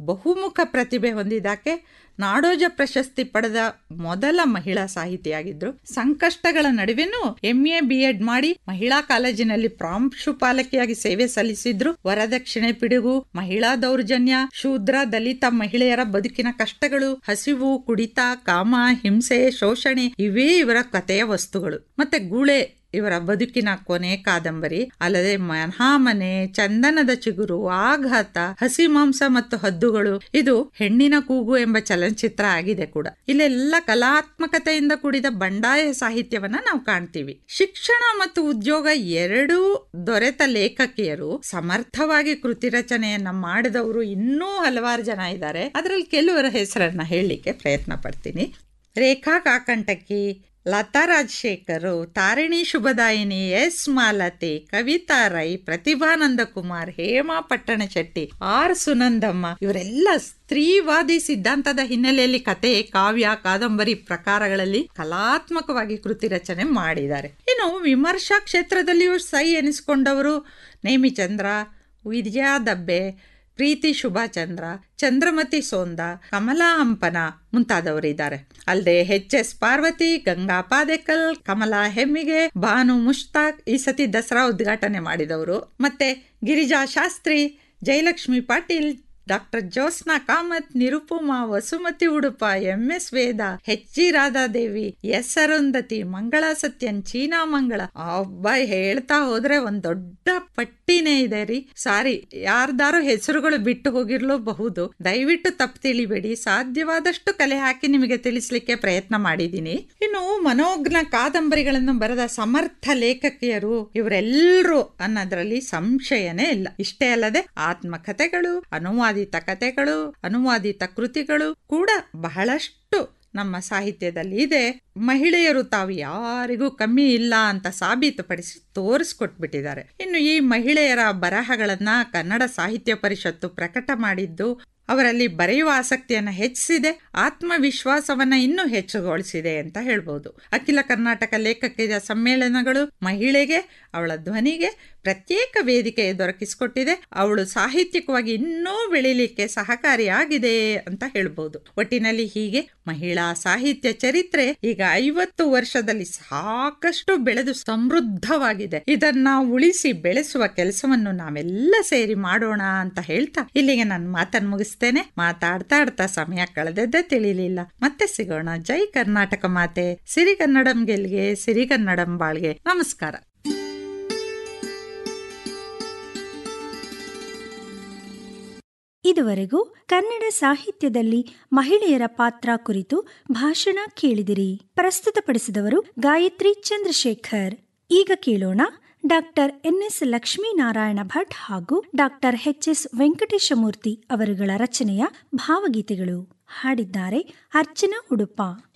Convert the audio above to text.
ಬಹುಮುಖ ಪ್ರತಿಭೆ ಹೊಂದಿದಾಕೆ ನಾಡೋಜ ಪ್ರಶಸ್ತಿ ಪಡೆದ ಮೊದಲ ಮಹಿಳಾ ಸಾಹಿತಿಯಾಗಿದ್ರು ಸಂಕಷ್ಟಗಳ ನಡುವೆನೂ ಎಂಎ ಬಿ ಎಡ್ ಮಾಡಿ ಮಹಿಳಾ ಕಾಲೇಜಿನಲ್ಲಿ ಪ್ರಾಂಶುಪಾಲಕಿಯಾಗಿ ಸೇವೆ ಸಲ್ಲಿಸಿದ್ರು ವರದಕ್ಷಿಣೆ ಪಿಡುಗು ಮಹಿಳಾ ದೌರ್ಜನ್ಯ ಶೂದ್ರ ದಲಿತ ಮಹಿಳೆಯರ ಬದುಕಿನ ಕಷ್ಟಗಳು ಹಸಿವು ಕುಡಿತ ಕಾಮ ಹಿಂಸೆ ಶೋಷಣೆ ಇವೇ ಇವರ ಕಥೆಯ ವಸ್ತುಗಳು ಮತ್ತೆ ಗೂಳೆ ಇವರ ಬದುಕಿನ ಕೊನೆ ಕಾದಂಬರಿ ಅಲ್ಲದೆ ಮಹಾಮನೆ ಚಂದನದ ಚಿಗುರು ಆಘಾತ ಹಸಿ ಮಾಂಸ ಮತ್ತು ಹದ್ದುಗಳು ಇದು ಹೆಣ್ಣಿನ ಕೂಗು ಎಂಬ ಚಲನಚಿತ್ರ ಆಗಿದೆ ಕೂಡ ಇಲ್ಲೆಲ್ಲ ಕಲಾತ್ಮಕತೆಯಿಂದ ಕೂಡಿದ ಬಂಡಾಯ ಸಾಹಿತ್ಯವನ್ನ ನಾವು ಕಾಣ್ತೀವಿ ಶಿಕ್ಷಣ ಮತ್ತು ಉದ್ಯೋಗ ಎರಡೂ ದೊರೆತ ಲೇಖಕಿಯರು ಸಮರ್ಥವಾಗಿ ಕೃತಿ ರಚನೆಯನ್ನ ಮಾಡಿದವರು ಇನ್ನೂ ಹಲವಾರು ಜನ ಇದ್ದಾರೆ ಅದರಲ್ಲಿ ಕೆಲವರ ಹೆಸರನ್ನ ಹೇಳಲಿಕ್ಕೆ ಪ್ರಯತ್ನ ಪಡ್ತೀನಿ ರೇಖಾ ಕಾಕಂಟಕಿ ಲತಾ ರಾಜಶೇಖರ್ ತಾರಿಣಿ ಶುಭದಾಯಿನಿ ಎಸ್ ಮಾಲತಿ ಕವಿತಾ ರೈ ಪ್ರತಿಭಾನಂದ ಕುಮಾರ್ ಹೇಮಾ ಪಟ್ಟಣ ಶೆಟ್ಟಿ ಆರ್ ಸುನಂದಮ್ಮ ಇವರೆಲ್ಲ ಸ್ತ್ರೀವಾದಿ ಸಿದ್ಧಾಂತದ ಹಿನ್ನೆಲೆಯಲ್ಲಿ ಕತೆ ಕಾವ್ಯ ಕಾದಂಬರಿ ಪ್ರಕಾರಗಳಲ್ಲಿ ಕಲಾತ್ಮಕವಾಗಿ ಕೃತಿ ರಚನೆ ಮಾಡಿದ್ದಾರೆ ಇನ್ನು ವಿಮರ್ಶಾ ಕ್ಷೇತ್ರದಲ್ಲಿಯೂ ಸೈ ಎನಿಸಿಕೊಂಡವರು ನೇಮಿಚಂದ್ರ ವಿದ್ಯಾ ದಬ್ಬೆ ಪ್ರೀತಿ ಶುಭಾಚಂದ್ರ ಚಂದ್ರಮತಿ ಸೋಂದ ಕಮಲಾ ಹಂಪನ ಮುಂತಾದವರಿದ್ದಾರೆ ಅಲ್ಲದೆ ಎಚ್ ಎಸ್ ಪಾರ್ವತಿ ಗಂಗಾ ಪಾದೇಕಲ್ ಕಮಲಾ ಹೆಮ್ಮಿಗೆ ಭಾನು ಮುಷ್ತಾಕ್ ಈ ಸತಿ ದಸರಾ ಉದ್ಘಾಟನೆ ಮಾಡಿದವರು ಮತ್ತೆ Girija Shastri Jayalakshmi Patil doctor Jyotsna Kamath Nirupama Vasumathi Udupa M S Veda H G Radhadevi S Arundhati Mangala Satyan China ಮಂಗಳ ಒಬ್ಬ ಹೇಳ್ತಾ ಹೋದ್ರೆ ಒಂದ್ ದೊಡ್ಡ ಪಟ್ಟಿನೇ ಇದೆ ರೀ ಸಾರಿ ಯಾರ್ದಾರು ಹೆಸರುಗಳು ಬಿಟ್ಟು ಹೋಗಿರ್ಲೂಬಹುದು ದಯವಿಟ್ಟು ತಪ್ಪು ತಿಳಿಬೇಡಿ ಸಾಧ್ಯವಾದಷ್ಟು ಕಲೆ ಹಾಕಿ ನಿಮಗೆ ತಿಳಿಸ್ಲಿಕ್ಕೆ ಪ್ರಯತ್ನ ಮಾಡಿದ್ದೀನಿ ಇನ್ನು ಮನೋಜ್ಞ ಕಾದಂಬರಿಗಳನ್ನು ಬರೆದ ಸಮರ್ಥ ಲೇಖಕಿಯರು ಇವರೆಲ್ಲರೂ ಅನ್ನೋದ್ರಲ್ಲಿ ಸಂಶಯನೇ ಇಲ್ಲ ಇಷ್ಟೇ ಅಲ್ಲದೆ ಆತ್ಮಕಥೆಗಳು ಅನುವಾದಿತ ಕಥೆಗಳು ಅನುವಾದಿತ ಕೃತಿಗಳು ಕೂಡ ಬಹಳಷ್ಟು ನಮ್ಮ ಸಾಹಿತ್ಯದಲ್ಲಿ ಇದೆ ಮಹಿಳೆಯರು ತಾವು ಯಾರಿಗೂ ಕಮ್ಮಿ ಇಲ್ಲ ಅಂತ ಸಾಬೀತುಪಡಿಸಿ ತೋರಿಸ್ಕೊಟ್ಬಿಟ್ಟಿದ್ದಾರೆ ಇನ್ನು ಈ ಮಹಿಳೆಯರ ಬರಹಗಳನ್ನ ಕನ್ನಡ ಸಾಹಿತ್ಯ ಪರಿಷತ್ತು ಪ್ರಕಟ ಮಾಡಿದ್ದು ಅವರಲ್ಲಿ ಬರೆಯುವ ಆಸಕ್ತಿಯನ್ನು ಹೆಚ್ಚಿಸಿದೆ ಆತ್ಮವಿಶ್ವಾಸವನ್ನ ಇನ್ನೂ ಹೆಚ್ಚುಗೊಳಿಸಿದೆ ಅಂತ ಹೇಳ್ಬೋದು ಅಖಿಲ ಕರ್ನಾಟಕ ಲೇಖಕಿಯ ಸಮ್ಮೇಳನಗಳು ಮಹಿಳೆಗೆ ಅವಳ ಧ್ವನಿಗೆ ಪ್ರತ್ಯೇಕ ವೇದಿಕೆ ದೊರಕಿಸಿಕೊಟ್ಟಿದೆ ಅವಳು ಸಾಹಿತ್ಯಿಕವಾಗಿ ಇನ್ನೂ ಬೆಳಿಲಿಕ್ಕೆ ಸಹಕಾರಿಯಾಗಿದೆ ಅಂತ ಹೇಳ್ಬೋದು ಒಟ್ಟಿನಲ್ಲಿ ಹೀಗೆ ಮಹಿಳಾ ಸಾಹಿತ್ಯ ಚರಿತ್ರೆ ಈಗ ಐವತ್ತು ವರ್ಷದಲ್ಲಿ ಸಾಕಷ್ಟು ಬೆಳೆದು ಸಮೃದ್ಧವಾಗಿದೆ ಇದನ್ನ ಉಳಿಸಿ ಬೆಳೆಸುವ ಕೆಲಸವನ್ನು ನಾವೆಲ್ಲ ಸೇರಿ ಮಾಡೋಣ ಅಂತ ಹೇಳ್ತಾ ಇಲ್ಲಿಗೆ ನಾನು ಮಾತನ್ನು ಮುಗಿಸ್ತೇನೆ ಮಾತಾಡ್ತಾ ಆಡ್ತಾ ಸಮಯ ಕಳೆದದ್ದೇ ತಿಳಿಲಿಲ್ಲ ಮತ್ತೆ ಸಿಗೋಣ ಜೈ ಕರ್ನಾಟಕ ಮಾತೆ ಸಿರಿಗನ್ನಡಂ ಗೆಲ್ಗೆ ಸಿರಿಗನ್ನಡಂ ಬಾಳ್ಗೆ ನಮಸ್ಕಾರ ಇದುವರೆಗೂ ಕನ್ನಡ ಸಾಹಿತ್ಯದಲ್ಲಿ ಮಹಿಳೆಯರ ಪಾತ್ರ ಕುರಿತು ಭಾಷಣ ಕೇಳಿದಿರಿ ಪ್ರಸ್ತುತಪಡಿಸಿದವರು ಗಾಯತ್ರಿ ಚಂದ್ರಶೇಖರ್ ಈಗ ಕೇಳೋಣ ಡಾಕ್ಟರ್ ಎನ್ಎಸ್ ಲಕ್ಷ್ಮೀನಾರಾಯಣ ಭಟ್ ಹಾಗೂ ಡಾಕ್ಟರ್ ಎಚ್ ಎಸ್ ವೆಂಕಟೇಶಮೂರ್ತಿ ಅವರುಗಳ ರಚನೆಯ ಭಾವಗೀತೆಗಳು ಹಾಡಿದ್ದಾರೆ ಅರ್ಚನಾ ಉಡುಪ